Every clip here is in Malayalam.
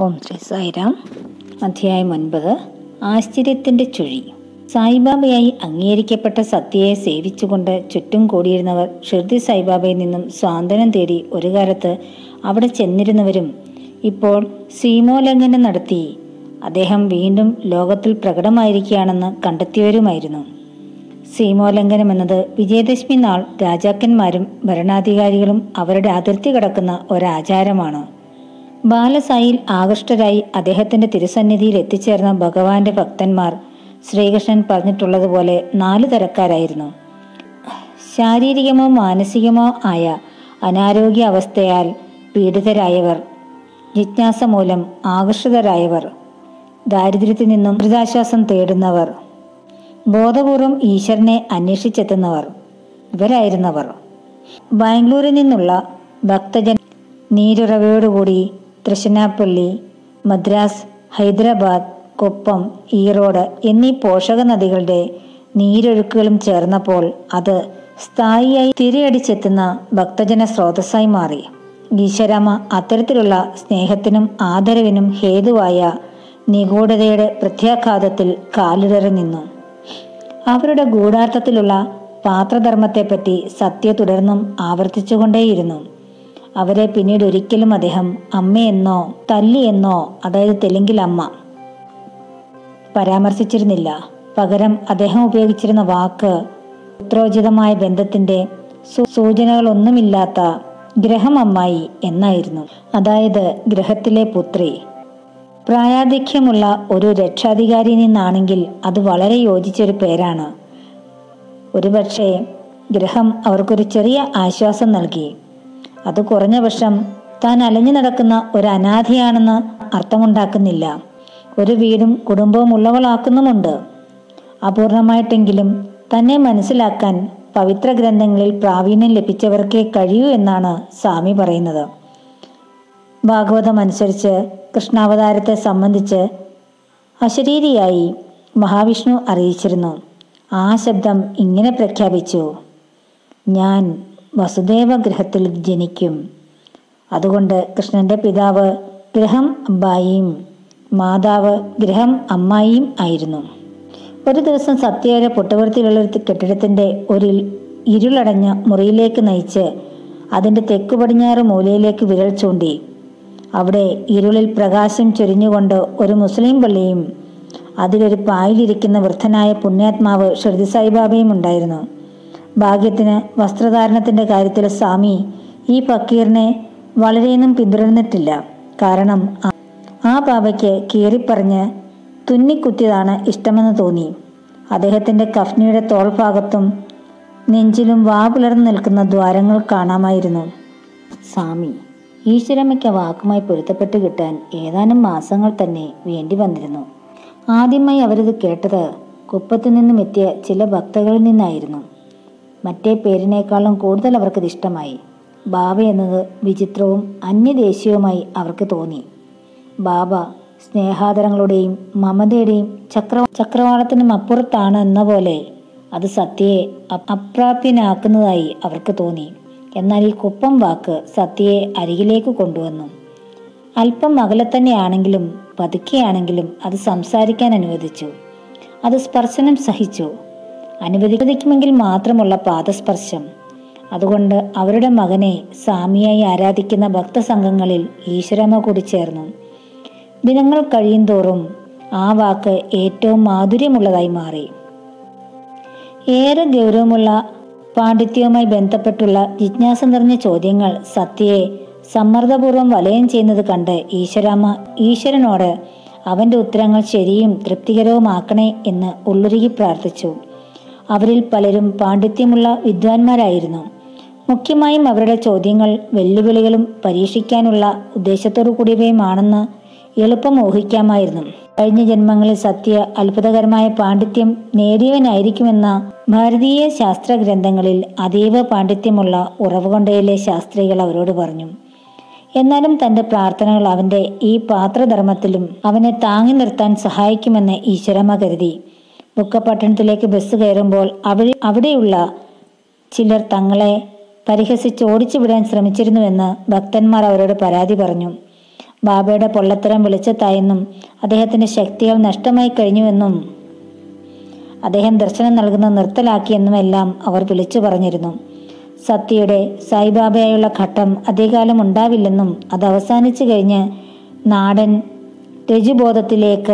ഓം ശ്രീ സായിരാം അധ്യായം ഒൻപത് ആശ്ചര്യത്തിന്റെ ചുഴി സായിബാബയായി അംഗീകരിക്കപ്പെട്ട സത്യയെ സേവിച്ചുകൊണ്ട് ചുറ്റും കൂടിയിരുന്നവർ ഷിർദി സായിബാബയിൽ നിന്നും സ്വാതന്ത്ര്യം തേടി ഒരു കാലത്ത് അവിടെ ചെന്നിരുന്നവരും ഇപ്പോൾ സീമോല്ലംഘനം നടത്തി അദ്ദേഹം വീണ്ടും ലോകത്തിൽ പ്രകടമായിരിക്കുകയാണെന്ന് കണ്ടെത്തിയവരുമായിരുന്നു സീമോല്ലംഘനം എന്നത് വിജയദശമി നാൾ രാജാക്കന്മാരും ഭരണാധികാരികളും അവരുടെ അതിർത്തി കടക്കുന്ന ഒരാചാരമാണ് ബാലസായിൽ ആകൃഷ്ടരായി അദ്ദേഹത്തിന്റെ തിരുസന്നിധിയിൽ എത്തിച്ചേർന്ന ഭഗവാന്റെ ഭക്തന്മാർ ശ്രീകൃഷ്ണൻ പറഞ്ഞിട്ടുള്ളതുപോലെ നാലു തരക്കാരായിരുന്നു ശാരീരികമോ മാനസികമോ ആയ അനാരോഗ്യ അവസ്ഥയാൽ പീഡിതരായവർ ജിജ്ഞാസ മൂലം ആകർഷിതരായവർ ദാരിദ്ര്യത്തിൽ നിന്നും ദുരിതാശ്വാസം തേടുന്നവർ ബോധപൂർവം ഈശ്വരനെ അന്വേഷിച്ചെത്തുന്നവർ ഇവരായിരുന്നവർ ബാംഗ്ലൂരിൽ നിന്നുള്ള ഭക്തജൻ നീരുറവയോടുകൂടി തൃശ്ശനാപ്പള്ളി മദ്രാസ് ഹൈദരാബാദ് കൊപ്പം ഈറോഡ് എന്നീ പോഷക നദികളുടെ നീരൊഴുക്കുകളും ചേർന്നപ്പോൾ അത് സ്ഥായിയായി തിരയടിച്ചെത്തുന്ന ഭക്തജന സ്രോതസ്സായി മാറി ഈശ്വരാമ അത്തരത്തിലുള്ള സ്നേഹത്തിനും ആദരവിനും ഹേതുവായ നിഗൂഢതയുടെ പ്രത്യാഘാതത്തിൽ കാലിടറി നിന്നു അവരുടെ ഗൂഢാർത്ഥത്തിലുള്ള പാത്രധർമ്മത്തെപ്പറ്റി സത്യ തുടർന്നും ആവർത്തിച്ചുകൊണ്ടേയിരുന്നു അവരെ പിന്നീട് ഒരിക്കലും അദ്ദേഹം അമ്മയെന്നോ തല്ലിയെന്നോ അതായത് തെലുങ്കിൽ അമ്മ പരാമർശിച്ചിരുന്നില്ല പകരം അദ്ദേഹം ഉപയോഗിച്ചിരുന്ന വാക്ക് പുത്രോചിതമായ ബന്ധത്തിന്റെ സൂ- സൂചനകളൊന്നുമില്ലാത്ത ഗ്രഹം അമ്മായി എന്നായിരുന്നു അതായത് ഗ്രഹത്തിലെ പുത്രി പ്രായാധിക്യമുള്ള ഒരു രക്ഷാധികാരിയിൽ നിന്നാണെങ്കിൽ അത് വളരെ യോജിച്ചൊരു പേരാണ് ഒരുപക്ഷെ ഗ്രഹം അവർക്കൊരു ചെറിയ ആശ്വാസം നൽകി അത് കുറഞ്ഞ പക്ഷം താൻ അലഞ്ഞു നടക്കുന്ന ഒരു അനാഥയാണെന്ന് അർത്ഥമുണ്ടാക്കുന്നില്ല ഒരു വീടും കുടുംബവും ഉള്ളവളാക്കുന്നുമുണ്ട് അപൂർണമായിട്ടെങ്കിലും തന്നെ മനസ്സിലാക്കാൻ പവിത്ര ഗ്രന്ഥങ്ങളിൽ പ്രാവീണ്യം ലഭിച്ചവർക്കേ കഴിയൂ എന്നാണ് സ്വാമി പറയുന്നത് ഭാഗവതം അനുസരിച്ച് കൃഷ്ണാവതാരത്തെ സംബന്ധിച്ച് അശരീരിയായി മഹാവിഷ്ണു അറിയിച്ചിരുന്നു ആ ശബ്ദം ഇങ്ങനെ പ്രഖ്യാപിച്ചു ഞാൻ വസുദേവ ഗൃഹത്തിൽ ജനിക്കും അതുകൊണ്ട് കൃഷ്ണന്റെ പിതാവ് ഗ്രഹം അബ്ബായിയും മാതാവ് ഗ്രഹം അമ്മായിയും ആയിരുന്നു ഒരു ദിവസം സത്യയുടെ പുട്ടപുരത്തിലുള്ള ഒരു കെട്ടിടത്തിന്റെ ഒരു ഇരുളടഞ്ഞ മുറിയിലേക്ക് നയിച്ച് അതിന്റെ തെക്കു പടിഞ്ഞാറ് മൂലയിലേക്ക് വിരൽ ചൂണ്ടി അവിടെ ഇരുളിൽ പ്രകാശം ചൊരിഞ്ഞുകൊണ്ട് ഒരു മുസ്ലിം പള്ളിയും അതിലൊരു പായിലിരിക്കുന്ന വൃദ്ധനായ പുണ്യാത്മാവ് ഷിർദി സായിബാബയും ഉണ്ടായിരുന്നു ഭാഗ്യത്തിന് വസ്ത്രധാരണത്തിന്റെ കാര്യത്തിൽ സ്വാമി ഈ ഫക്കീറിനെ വളരെയൊന്നും പിന്തുടർന്നിട്ടില്ല കാരണം ആ- ആ ബാബയ്ക്ക് കീറിപ്പറഞ്ഞ് തുന്നിക്കുത്തിയതാണ് ഇഷ്ടമെന്ന് തോന്നി അദ്ദേഹത്തിന്റെ കഫ്നിയുടെ തോൾഭാഗത്തും നെഞ്ചിലും വാ പുലർന്നു നിൽക്കുന്ന ദ്വാരങ്ങൾ കാണാമായിരുന്നു സ്വാമി ഈശ്വരമ്മയ്ക്ക് ആ വാക്കുമായി പൊരുത്തപ്പെട്ട് കിട്ടാൻ ഏതാനും മാസങ്ങൾ തന്നെ വേണ്ടി വന്നിരുന്നു ആദ്യമായി അവരിത് കേട്ടത് കുപ്പത്തു നിന്നും എത്തിയ ചില ഭക്തകളിൽ നിന്നായിരുന്നു മറ്റേ പേരിനേക്കാളും കൂടുതൽ അവർക്കത് ഇഷ്ടമായി ബാബ എന്നത് വിചിത്രവും അന്യദേശീയവുമായി അവർക്ക് തോന്നി ബാബ സ്നേഹാദരങ്ങളുടെയും മമതയുടെയും ചക്ര ചക്രവാളത്തിനും അപ്പുറത്താണ് എന്ന പോലെ അത് സത്യയെ അ- അപ്രാപ്യനാക്കുന്നതായി അവർക്ക് തോന്നി എന്നാൽ ഈ കുപ്പം വാക്ക് സത്യയെ അരികിലേക്ക് കൊണ്ടുവന്നു അല്പം അകലെ തന്നെയാണെങ്കിലും പതുക്കെയാണെങ്കിലും അത് സംസാരിക്കാൻ അനുവദിച്ചു അത് സ്പർശനം സഹിച്ചു അനുവദിക്കുമെങ്കിൽ മാത്രമുള്ള പാദസ്പർശം അതുകൊണ്ട് അവരുടെ മകനെ സ്വാമിയായി ആരാധിക്കുന്ന ഭക്തസംഘങ്ങളിൽ ഈശ്വരമ്മ കൂടി ചേർന്നു ദിനങ്ങൾ കഴിയുന്തോറും ആ വാക്ക് ഏറ്റവും മാധുര്യമുള്ളതായി മാറി ഏറെ ഗൗരവമുള്ള പാണ്ഡിത്യവുമായി ബന്ധപ്പെട്ടുള്ള ജിജ്ഞാസ നിറഞ്ഞ ചോദ്യങ്ങൾ സത്യയെ സമ്മർദ്ദപൂർവ്വം വലയം ചെയ്യുന്നത് കണ്ട് ഈശ്വരാമ്മ ഈശ്വരനോട് അവന്റെ ഉത്തരങ്ങൾ ശരിയും തൃപ്തികരവുമാക്കണേ എന്ന് ഉള്ളുരുകി പ്രാർത്ഥിച്ചു അവരിൽ പലരും പാണ്ഡിത്യമുള്ള വിദ്വാൻമാരായിരുന്നു മുഖ്യമായും അവരുടെ ചോദ്യങ്ങൾ വെല്ലുവിളികളും പരീക്ഷിക്കാനുള്ള ഉദ്ദേശത്തോടു കൂടിയവയുമാണെന്ന് എളുപ്പം ഊഹിക്കാമായിരുന്നു കഴിഞ്ഞ ജന്മങ്ങളിൽ സത്യ അത്ഭുതകരമായ പാണ്ഡിത്യം നേടിയവനായിരിക്കുമെന്ന ഭാരതീയ ശാസ്ത്ര ഗ്രന്ഥങ്ങളിൽ അതീവ പാണ്ഡിത്യമുള്ള ഉറവുകൊണ്ടയിലെ ശാസ്ത്രികൾ അവരോട് പറഞ്ഞു എന്നാലും തന്റെ പ്രാർത്ഥനകൾ അവന്റെ ഈ പാത്രധർമ്മത്തിലും അവനെ താങ്ങി നിർത്താൻ സഹായിക്കുമെന്ന് ഈശ്വരമ്മ കരുതി ബുക്കപട്ടണത്തിലേക്ക് ബസ് കയറുമ്പോൾ അവിടെ അവിടെയുള്ള ചിലർ തങ്ങളെ പരിഹസിച്ച് ഓടിച്ചു വിടാൻ ശ്രമിച്ചിരുന്നുവെന്ന് ഭക്തന്മാർ അവരോട് പരാതി പറഞ്ഞു ബാബയുടെ പൊള്ളത്തരം വെളിച്ചത്തായെന്നും അദ്ദേഹത്തിന്റെ ശക്തികൾ നഷ്ടമായി കഴിഞ്ഞുവെന്നും അദ്ദേഹം ദർശനം നൽകുന്നത് നിർത്തലാക്കിയെന്നുമെല്ലാം അവർ വിളിച്ചു പറഞ്ഞിരുന്നു സത്യയുടെ സായിബാബയായുള്ള ഘട്ടം അധികകാലം ഉണ്ടാവില്ലെന്നും അത് അവസാനിച്ചു കഴിഞ്ഞ് നാടൻ രജുബോധത്തിലേക്ക്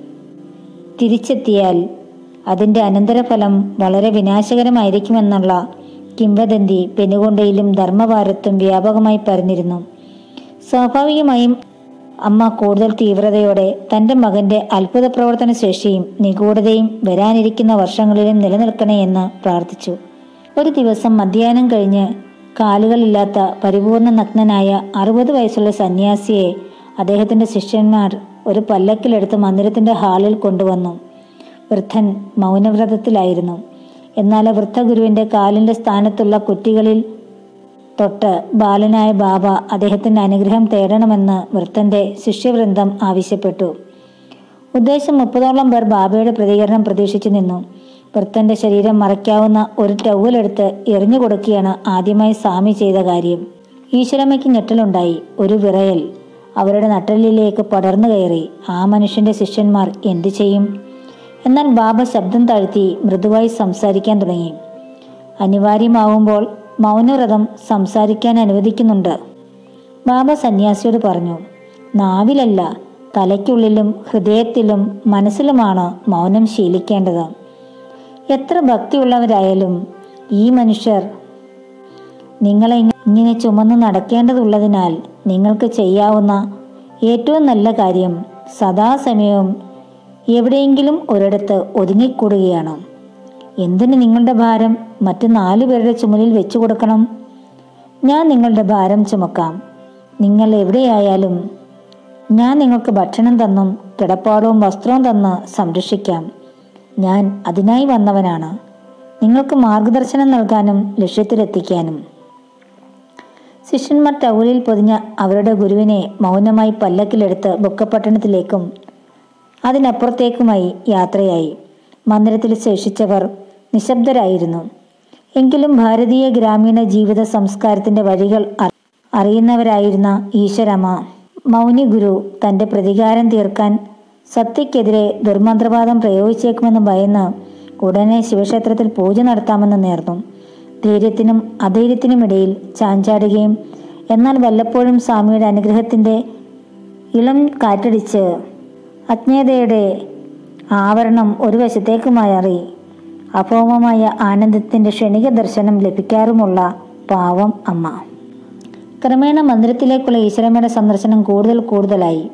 തിരിച്ചെത്തിയാൽ അതിൻ്റെ അനന്തരഫലം വളരെ വിനാശകരമായിരിക്കുമെന്നുള്ള കിംവദന്തി പെനുകൊണ്ടയിലും ധർമ്മഭാരത്തും വ്യാപകമായി പരന്നിരുന്നു സ്വാഭാവികമായും അമ്മ കൂടുതൽ തീവ്രതയോടെ തന്റെ മകന്റെ അത്ഭുത പ്രവർത്തന ശേഷിയും നിഗൂഢതയും വരാനിരിക്കുന്ന വർഷങ്ങളിലും നിലനിൽക്കണേ എന്ന് പ്രാർത്ഥിച്ചു ഒരു ദിവസം മധ്യാഹ്നം കഴിഞ്ഞ് കാലുകളില്ലാത്ത പരിപൂർണ നഗ്നനായ അറുപത് വയസ്സുള്ള സന്യാസിയെ അദ്ദേഹത്തിന്റെ ശിഷ്യന്മാർ ഒരു പല്ലക്കിലെടുത്ത് മന്ദിരത്തിന്റെ ഹാളിൽ കൊണ്ടുവന്നു വൃദ്ധൻ മൗനവ്രതത്തിലായിരുന്നു എന്നാൽ ആ വൃദ്ധഗുരുവിന്റെ കാലിന്റെ സ്ഥാനത്തുള്ള കുറ്റികളിൽ തൊട്ട് ബാലനായ ബാബ അദ്ദേഹത്തിന്റെ അനുഗ്രഹം തേടണമെന്ന് വൃത്തന്റെ ശിഷ്യവൃന്ദം ആവശ്യപ്പെട്ടു ഉദ്ദേശം മുപ്പതോളം പേർ ബാബയുടെ പ്രതികരണം പ്രതീക്ഷിച്ചു നിന്നു വൃത്തന്റെ ശരീരം മറയ്ക്കാവുന്ന ഒരു ടവലെടുത്ത് എറിഞ്ഞു കൊടുക്കുകയാണ് ആദ്യമായി സ്വാമി ചെയ്ത കാര്യം ഈശ്വരമ്മയ്ക്ക് ഞെട്ടലുണ്ടായി ഒരു വിറയൽ അവരുടെ നട്ടലിലേക്ക് പടർന്നു കയറി ആ മനുഷ്യന്റെ ശിഷ്യന്മാർ എന്തു ചെയ്യും എന്നാൽ ബാബ ശബ്ദം താഴ്ത്തി മൃദുവായി സംസാരിക്കാൻ തുടങ്ങി അനിവാര്യമാവുമ്പോൾ മൗനവ്രതം സംസാരിക്കാൻ അനുവദിക്കുന്നുണ്ട് ബാബ സന്യാസിയോട് പറഞ്ഞു നാവിലല്ല തലയ്ക്കുള്ളിലും ഹൃദയത്തിലും മനസ്സിലുമാണ് മൗനം ശീലിക്കേണ്ടത് എത്ര ഭക്തിയുള്ളവരായാലും ഈ മനുഷ്യർ നിങ്ങളെ ഇങ്ങനെ ചുമന്ന് നടക്കേണ്ടതുള്ളതിനാൽ നിങ്ങൾക്ക് ചെയ്യാവുന്ന ഏറ്റവും നല്ല കാര്യം സദാസമയവും എവിടെയെങ്കിലും ഒരിടത്ത് ഒതുങ്ങിക്കൂടുകയാണ് എന്തിന് നിങ്ങളുടെ ഭാരം മറ്റു നാലു പേരുടെ ചുമലിൽ വെച്ചു കൊടുക്കണം ഞാൻ നിങ്ങളുടെ ഭാരം ചുമക്കാം നിങ്ങൾ എവിടെയായാലും ഞാൻ നിങ്ങൾക്ക് ഭക്ഷണം തന്നും കിടപ്പാടവും വസ്ത്രവും തന്ന് സംരക്ഷിക്കാം ഞാൻ അതിനായി വന്നവനാണ് നിങ്ങൾക്ക് മാർഗദർശനം നൽകാനും ലക്ഷ്യത്തിലെത്തിക്കാനും ശിഷ്യന്മാർ ടൗലിൽ പൊതിഞ്ഞ അവരുടെ ഗുരുവിനെ മൗനമായി പല്ലക്കിലെടുത്ത് ബുക്കപ്പട്ടണത്തിലേക്കും അതിനപ്പുറത്തേക്കുമായി യാത്രയായി മന്ദിരത്തിൽ ശേഷിച്ചവർ നിശബ്ദരായിരുന്നു എങ്കിലും ഭാരതീയ ഗ്രാമീണ ജീവിത സംസ്കാരത്തിന്റെ വഴികൾ അ- അറിയുന്നവരായിരുന്ന ഈശ്വരമ്മ മൗനി ഗുരു തന്റെ പ്രതികാരം തീർക്കാൻ സത്യക്കെതിരെ ദുർമന്ത്രവാദം പ്രയോഗിച്ചേക്കുമെന്ന് ഭയന്ന് ഉടനെ ശിവക്ഷേത്രത്തിൽ പൂജ നടത്താമെന്ന് നേർന്നു ധൈര്യത്തിനും അധൈര്യത്തിനുമിടയിൽ ചാഞ്ചാടുകയും എന്നാൽ വല്ലപ്പോഴും സ്വാമിയുടെ അനുഗ്രഹത്തിന്റെ ഇളം കാറ്റടിച്ച് അജ്ഞേയതയുടെ ആവരണം ഒരു വശത്തേക്ക് മാറി അഭൗമമായ ആനന്ദത്തിന്റെ ക്ഷണിക ദർശനം ലഭിക്കാറുമുള്ള പാവം അമ്മ ക്രമേണ മന്ദിരത്തിലേക്കുള്ള ഈശ്വരമ്മയുടെ സന്ദർശനം കൂടുതൽ കൂടുതലായി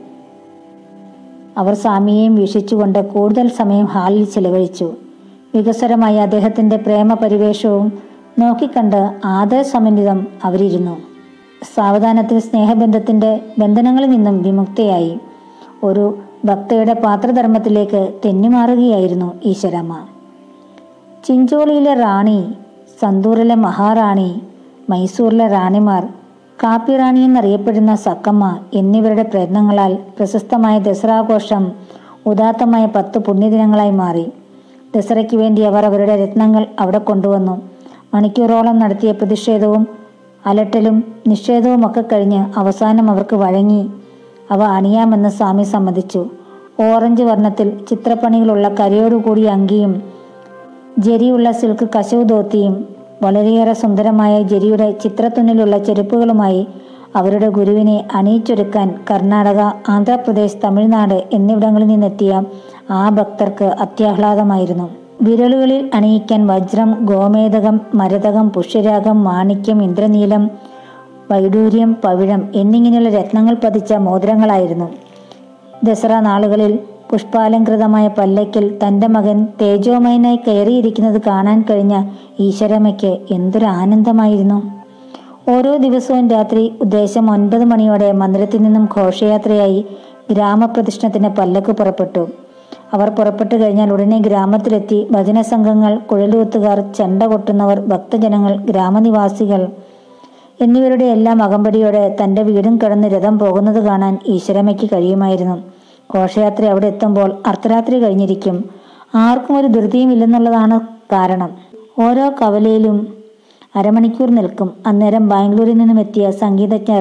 അവർ സ്വാമിയെയും വീക്ഷിച്ചുകൊണ്ട് കൂടുതൽ സമയം ഹാളിൽ ചെലവഴിച്ചു വികസ്വരമായ അദ്ദേഹത്തിന്റെ പ്രേമ പരിവേഷവും നോക്കിക്കണ്ട് ആദരസമന്വിതം അവരിരുന്നു സാവധാനത്തിൽ സ്നേഹബന്ധത്തിന്റെ ബന്ധനങ്ങളിൽ നിന്നും വിമുക്തയായി ഒരു ഭക്തയുടെ പാത്രധർമ്മത്തിലേക്ക് തെന്നിമാറുകയായിരുന്നു ഈശ്വരമ്മ ചിഞ്ചോളിയിലെ റാണി സന്തൂറിലെ മഹാറാണി മൈസൂറിലെ റാണിമാർ കാപ്പി റാണി എന്നറിയപ്പെടുന്ന സക്കമ്മ എന്നിവരുടെ പ്രയത്നങ്ങളാൽ പ്രശസ്തമായ ദസറാഘോഷം ഉദാത്തമായ പത്ത് പുണ്യദിനങ്ങളായി മാറി ദസറയ്ക്ക് വേണ്ടി അവർ അവരുടെ രത്നങ്ങൾ അവിടെ കൊണ്ടുവന്നു മണിക്കൂറോളം നടത്തിയ പ്രതിഷേധവും അലട്ടലും നിഷേധവും ഒക്കെ കഴിഞ്ഞ് അവസാനം അവർക്ക് വഴങ്ങി അവ അണിയാമെന്ന് സ്വാമി സമ്മതിച്ചു ഓറഞ്ച് വർണ്ണത്തിൽ ചിത്രപ്പണികളുള്ള കരയോടുകൂടിയ അങ്കിയും ജരിയുള്ള സിൽക്ക് കശവ് ധോത്തിയും വളരെയേറെ സുന്ദരമായ ജരിയുടെ ചിത്രത്തുന്നിലുള്ള ചെരുപ്പുകളുമായി അവരുടെ ഗുരുവിനെ അണിയിച്ചൊരുക്കാൻ കർണാടക ആന്ധ്രാപ്രദേശ് തമിഴ്നാട് എന്നിവിടങ്ങളിൽ നിന്നെത്തിയ ആ ഭക്തർക്ക് അത്യാഹ്ലാദമായിരുന്നു വിരലുകളിൽ അണിയിക്കാൻ വജ്രം ഗോമേതകം മരതകം പുഷ്യരാഗം മാണിക്യം ഇന്ദ്രനീലം വൈഡൂര്യം പവിഴം എന്നിങ്ങനെയുള്ള രത്നങ്ങൾ പതിച്ച മോതിരങ്ങളായിരുന്നു ദസറ നാളുകളിൽ പുഷ്പാലങ്കൃതമായ പല്ലയ്ക്കിൽ തന്റെ മകൻ തേജോമയനായി കയറിയിരിക്കുന്നത് കാണാൻ കഴിഞ്ഞ ഈശ്വരമ്മയ്ക്ക് എന്തൊരു ആനന്ദമായിരുന്നു ഓരോ ദിവസവും രാത്രി ഉദ്ദേശം ഒൻപത് മണിയോടെ മന്ദിരത്തിൽ നിന്നും ഘോഷയാത്രയായി ഗ്രാമപ്രദക്ഷിണത്തിന് പല്ലക്ക് പുറപ്പെട്ടു അവർ പുറപ്പെട്ടു കഴിഞ്ഞാൽ ഉടനെ ഗ്രാമത്തിലെത്തി ഭജന സംഘങ്ങൾ കുഴലൂത്തുകാർ ചെണ്ട കൊട്ടുന്നവർ ഭക്തജനങ്ങൾ ഗ്രാമനിവാസികൾ എന്നിവരുടെ എല്ലാം അകമ്പടിയോടെ തന്റെ വീടും കടന്ന് രഥം പോകുന്നത് കാണാൻ ഈശ്വരമ്മയ്ക്ക് കഴിയുമായിരുന്നു ഘോഷയാത്ര അവിടെ എത്തുമ്പോൾ അർദ്ധരാത്രി കഴിഞ്ഞിരിക്കും ആർക്കും ഒരു ധൃതിയും ഇല്ലെന്നുള്ളതാണ് കാരണം ഓരോ കവലയിലും അരമണിക്കൂർ നിൽക്കും അന്നേരം ബാംഗ്ലൂരിൽ നിന്നും എത്തിയ സംഗീതജ്ഞർ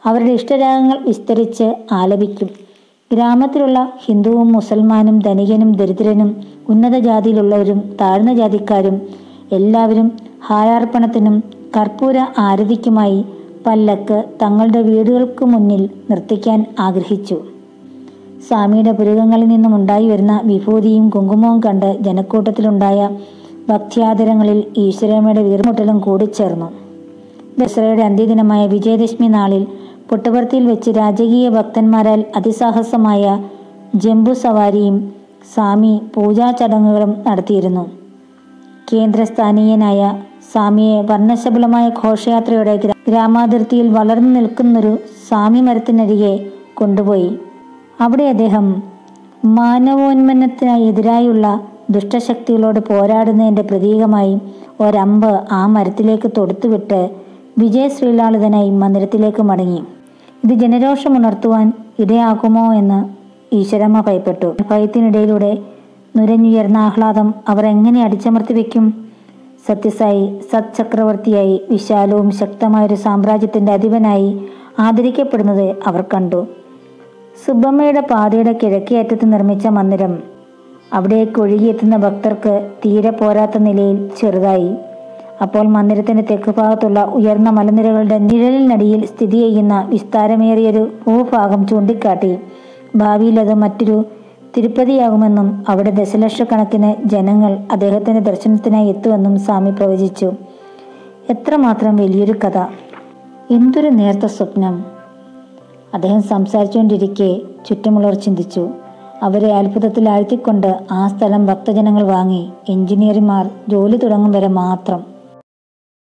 അവരുടെ ഇഷ്ടരാഗങ്ങൾ വിസ്തരിച്ച് ആലപിക്കും ഗ്രാമത്തിലുള്ള ഹിന്ദുവും മുസൽമാനും ധനികനും ദരിദ്രനും ഉന്നത ജാതിയിലുള്ളവരും താഴ്ന്ന ജാതിക്കാരും എല്ലാവരും ഹാരാർപ്പണത്തിനും കർപ്പൂര ആരതിക്കുമായി പല്ലക്ക് തങ്ങളുടെ വീടുകൾക്ക് മുന്നിൽ നിർത്തിക്കാൻ ആഗ്രഹിച്ചു സ്വാമിയുടെ പുരുകങ്ങളിൽ നിന്നും ഉണ്ടായി വരുന്ന വിഭൂതിയും കുങ്കുമവും കണ്ട് ജനക്കൂട്ടത്തിലുണ്ടായ ഭക്ത്യാദരങ്ങളിൽ ഈശ്വരമ്മയുടെ വീർമുട്ടലും കൂടിച്ചേർന്നു ദസറയുടെ അന്ത്യദിനമായ വിജയദശമി നാളിൽ പുട്ടപർത്തിയിൽ വെച്ച് രാജകീയ ഭക്തന്മാരാൽ അതിസാഹസമായ ജംബു സവാരിയും സ്വാമി പൂജാ ചടങ്ങുകളും നടത്തിയിരുന്നു കേന്ദ്രസ്ഥാനീയനായ സ്വാമിയെ വർണ്ണശബലമായ ഘോഷയാത്രയോടെ ഗ്രാ- ഗ്രാമാതിർത്തിയിൽ വളർന്നു നിൽക്കുന്നൊരു സ്വാമി മരത്തിനരികെ കൊണ്ടുപോയി അവിടെ അദ്ദേഹം മാനവോന്മന്നത്തിന് എതിരായുള്ള ദുഷ്ടശക്തികളോട് പോരാടുന്നതിൻ്റെ പ്രതീകമായി ഒരമ്പ് ആ മരത്തിലേക്ക് തൊടുത്തുവിട്ട് വിജയ ശ്രീലാളിതനായി മന്ദിരത്തിലേക്ക് മടങ്ങി ഇത് ജനരോഷമുണർത്തുവാൻ ഇടയാകുമോ എന്ന് ഈശ്വരമ്മ ഭയപ്പെട്ടു ഭയത്തിനിടയിലൂടെ നുരഞ്ഞുയർന്ന ആഹ്ലാദം അവർ എങ്ങനെ അടിച്ചമർത്തി വെക്കും സത്യസായി സത് ചക്രവർത്തിയായി വിശാലവും ശക്തമായൊരു സാമ്രാജ്യത്തിന്റെ അധിപനായി ആദരിക്കപ്പെടുന്നത് അവർ കണ്ടു സുബ്ബമ്മയുടെ പാതയുടെ കിഴക്കേ അറ്റത്ത് നിർമ്മിച്ച മന്ദിരം അവിടേക്ക് ഒഴുകിയെത്തുന്ന ഭക്തർക്ക് തീരെ പോരാത്ത നിലയിൽ ചെറുതായി അപ്പോൾ മന്ദിരത്തിന്റെ തെക്ക് ഭാഗത്തുള്ള ഉയർന്ന മലനിരകളുടെ നിഴലിനടിയിൽ സ്ഥിതി ചെയ്യുന്ന വിസ്താരമേറിയൊരു ഭൂഭാഗം ചൂണ്ടിക്കാട്ടി ഭാവിയിൽ അത് മറ്റൊരു തിരുപ്പതിയാകുമെന്നും അവിടെ ദശലക്ഷക്കണക്കിന് ജനങ്ങൾ അദ്ദേഹത്തിന്റെ ദർശനത്തിനായി എത്തുമെന്നും സ്വാമി പ്രവചിച്ചു എത്രമാത്രം വലിയൊരു കഥ എന്തൊരു നേർത്ത സ്വപ്നം അദ്ദേഹം സംസാരിച്ചുകൊണ്ടിരിക്കെ ചുറ്റുമുള്ളവർ ചിന്തിച്ചു അവരെ അത്ഭുതത്തിൽ ആഴ്ത്തിക്കൊണ്ട് ആ സ്ഥലം ഭക്തജനങ്ങൾ വാങ്ങി എഞ്ചിനീയർമാർ ജോലി തുടങ്ങും വരെ മാത്രം